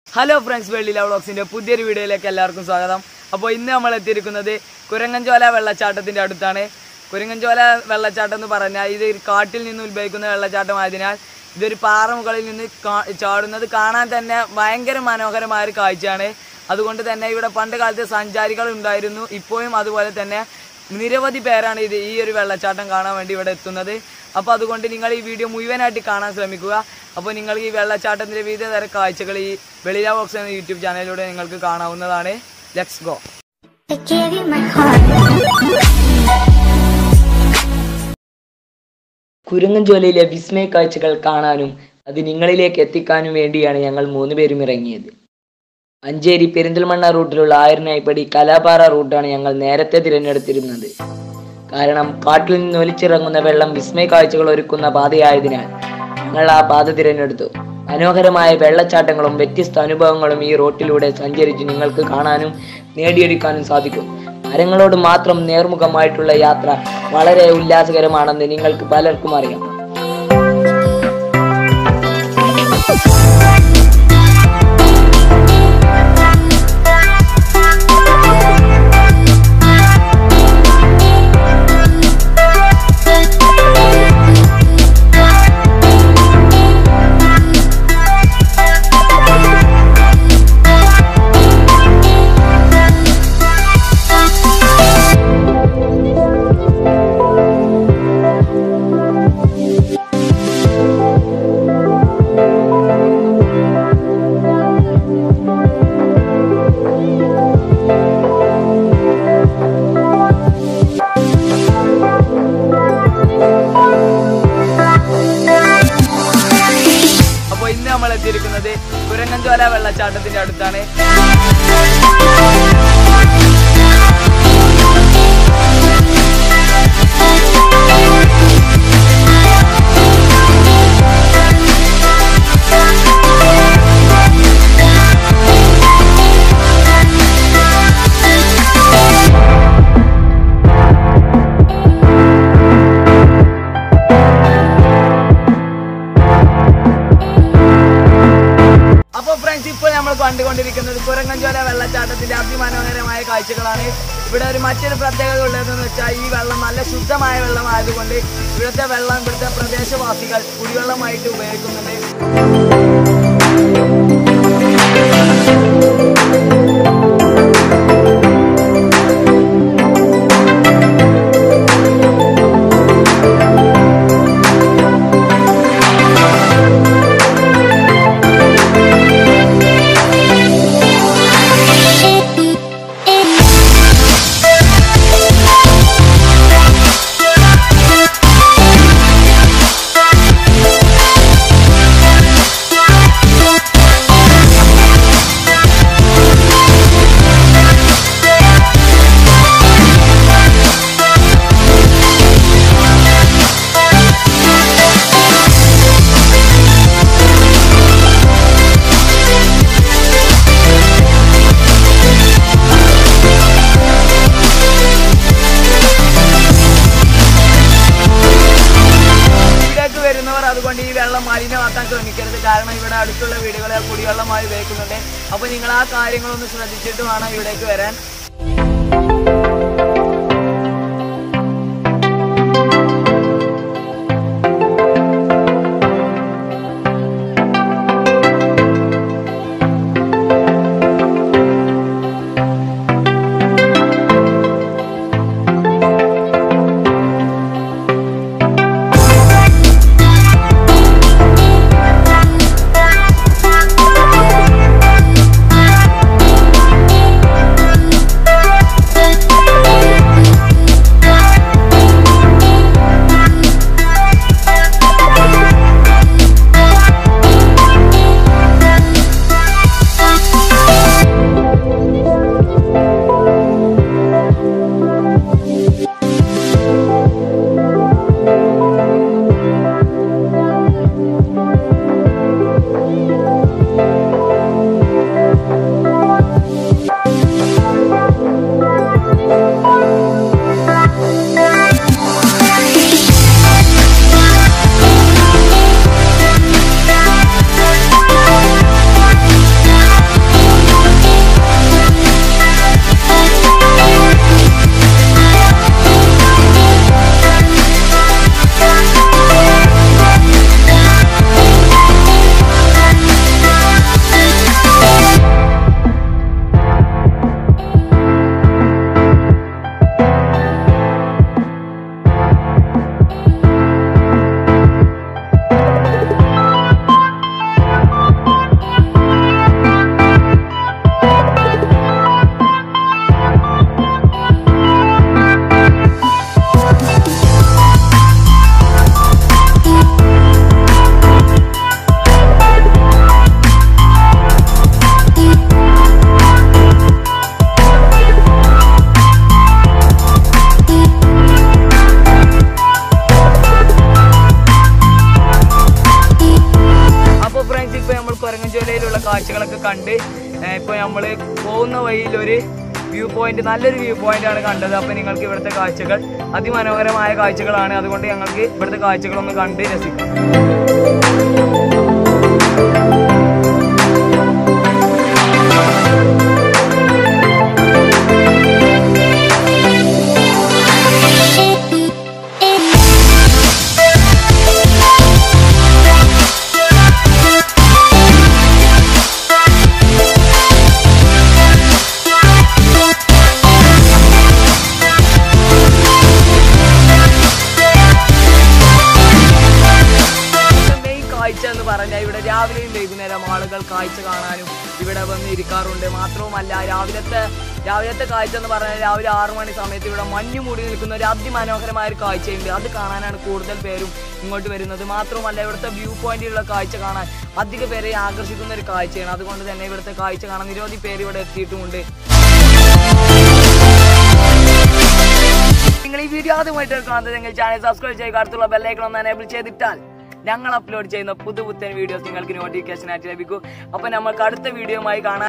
Hello friends വെള്ളില വ്ളോഗ്സിന്റെ പുതിയൊരു വീഡിയോയിലേക്ക് എല്ലാവർക്കും സ്വാഗതം അപ്പോൾ ഇന്ന് നമ്മൾ എത്തിയിരിക്കുന്നത് കുരങ്ങൻചോല വെള്ളച്ചാട്ടത്തിന്റെ അടുത്താണ് കുരങ്ങൻചോല വെള്ളച്ചാട്ടം എന്ന് പറഞ്ഞാൽ ഇത് ഒരു കാട്ടിൽ നിന്ന് ഉത്ഭവിക്കുന്ന വെള്ളച്ചാട്ടമായതിനാൽ ഇതൊരു പാറ മുകളിൽ നിന്ന് കാ- ചാടുന്നത് കാണാൻ തന്നെ ഭയങ്കര മനോഹരമായ ഒരു കാഴ്ചയാണ് അതുകൊണ്ട് തന്നെ ഇവിടെ പണ്ട് കാലത്ത് സഞ്ചാരികൾ ഉണ്ടായിരുന്നു ഇപ്പോഴും അതുപോലെ തന്നെ നിരവധി പേരാണ് ഇത് ഈ ഒരു വെള്ളച്ചാട്ടം കാണാൻ വേണ്ടി ഇവിടെ എത്തുന്നത് അപ്പോൾ അതുകൊണ്ട് നിങ്ങൾ ഈ വീഡിയോ മുഴുവനായിട്ട് കാണാൻ ശ്രമിക്കുക അപ്പോൾ നിങ്ങൾ ഈ വെള്ളച്ചാട്ടത്തിൻ്റെ വിവിധ തരം കാഴ്ചകൾ ഈ വെളില ബോക്സ് എന്ന യൂട്യൂബ് ചാനലിലൂടെ നിങ്ങൾക്ക് കാണാവുന്നതാണ് let's go I gave you my heart. കുരങ്ങൻചോലയിലെ വിസ്മയ കാഴ്ചകൾ കാണാനും അത് നിങ്ങളിലേക്ക് എത്തിക്കാനും വേണ്ടിയാണ് ഞങ്ങൾ മൂന്നുപേരും ഇറങ്ങിയത് മഞ്ചേരി പെരിന്തൽമണ്ണ റൂട്ടിലുള്ള ആയിരനായിപ്പടി കലാപാറ റൂട്ടാണ് ഞങ്ങൾ നേരത്തെ തിരഞ്ഞെടുത്തിരുന്നത് കാരണം കാട്ടിൽ നിന്ന് ഒലിച്ചിറങ്ങുന്ന വെള്ളം വിസ്മയ കാഴ്ചകൾ ഒരുക്കുന്ന പാതയായതിനാൽ ഞങ്ങൾ ആ പാത തിരഞ്ഞെടുത്തു മനോഹരമായ വെള്ളച്ചാട്ടങ്ങളും വ്യത്യസ്ത അനുഭവങ്ങളും ഈ റോട്ടിലൂടെ സഞ്ചരിച്ച് നിങ്ങൾക്ക് കാണാനും നേടിയെടുക്കാനും സാധിക്കും മരങ്ങളോട് മാത്രം നേർമുഖമായിട്ടുള്ള യാത്ര വളരെ ഉല്ലാസകരമാണെന്ന് നിങ്ങൾക്ക് പലർക്കും അറിയാം അപ്പോൾ ഇന്ന് നമ്മൾ എത്തിയിരിക്കുന്നത് കുരങ്ങൻചോല വെള്ളച്ചാട്ടത്തിന്റെ അടുത്താണ് അപ്പോൾ ഫ്രണ്ട്സ് ഇപ്പോൾ നമ്മൾ കണ്ടുകൊണ്ടിരിക്കുന്നത് കുരങ്ങൻചോല വെള്ളച്ചാട്ടത്തിന്റെ അതിമനോഹരമായ കാഴ്ചകളാണ് ഇവിടെ ഒരു മറ്റൊരു പ്രത്യേകത ഉള്ളതെന്ന് വെച്ചാൽ ഈ വെള്ളം നല്ല ശുദ്ധമായ വെള്ളമായതുകൊണ്ട് ഇവിടുത്തെ വെള്ളം ഇവിടുത്തെ പ്രദേശവാസികൾ കുടിവെള്ളമായിട്ട് ഉപയോഗിക്കുന്നുണ്ട് ഇവിടേക്ക് വരുന്നവർ അതുകൊണ്ട് ഈ വെള്ളം മലിനമാക്കാൻ ശ്രമിക്കരുത് കാരണം ഇവിടെ അടുത്തുള്ള വീടുകളെ കുടിവെള്ളമായി ഉപയോഗിക്കുന്നുണ്ട് അപ്പോൾ നിങ്ങൾ ആ കാര്യങ്ങളൊന്ന് ശ്രദ്ധിച്ചിട്ട് വേണം ഇവിടേക്ക് വരാൻ Thank അതുകൊണ്ട് ഇപ്പോൾ നമ്മൾ പോകുന്ന വഴിയിൽ ഒരു വ്യൂ പോയിന്റ് നല്ലൊരു വ്യൂ പോയിന്റ് ആണ് കണ്ടത് അപ്പോൾ നിങ്ങൾക്ക് ഇവിടുത്തെ കാഴ്ചകൾ അതിമനോഹരമായ കാഴ്ചകളാണ് അതുകൊണ്ട് ഞങ്ങൾക്ക് ഇവിടുത്തെ കാഴ്ചകളൊന്ന് കണ്ട് രസിക്കാം മെയിൻ കാഴ്ച എന്ന് പറഞ്ഞാൽ ഇവിടെ രാവിലെയും വൈകുന്നേരം ആളുകൾ കാഴ്ച കാണാനും ഇവിടെ വന്ന് ഇരിക്കാറുണ്ട് മാത്രവുമല്ല രാവിലത്തെ രാവിലത്തെ കാഴ്ച എന്ന് പറഞ്ഞാൽ രാവിലെ ആറു മണി സമയത്ത് ഇവിടെ മഞ്ഞു മൂടി നിൽക്കുന്ന ഒരു അതിമനോഹരമായ ഒരു കാഴ്ചയുണ്ട് അത് കാണാനാണ് കൂടുതൽ പേരും ഇങ്ങോട്ട് വരുന്നത് മാത്രവുമല്ല ഇവിടുത്തെ വ്യൂ പോയിന്റിലുള്ള കാഴ്ച കാണാൻ അധിക പേരെ ആകർഷിക്കുന്ന ഒരു കാഴ്ചയാണ് അതുകൊണ്ട് തന്നെ ഇവിടുത്തെ കാഴ്ച കാണാൻ നിരവധി പേര് ഇവിടെ എത്തിയിട്ടുമുണ്ട് നിങ്ങൾ ഈ വീഡിയോ ആദ്യമായിട്ട് കാണുന്നതെങ്കിൽ ചാനൽ സബ്സ്ക്രൈബ് ചെയ്യുക അടുത്തുള്ള ബെല്ലൈക്കൺ ഒന്ന് എനേബിൾ ചെയ്തിട്ടാൽ ഞങ്ങൾ അപ്ലോഡ് ചെയ്യുന്ന പുതുപുത്തൻ വീഡിയോസ് നിങ്ങൾക്ക് നോട്ടിഫിക്കേഷൻ ആയിട്ട് ലഭിക്കും അപ്പൊ നമുക്ക് അടുത്ത വീഡിയോയുമായി കാണാം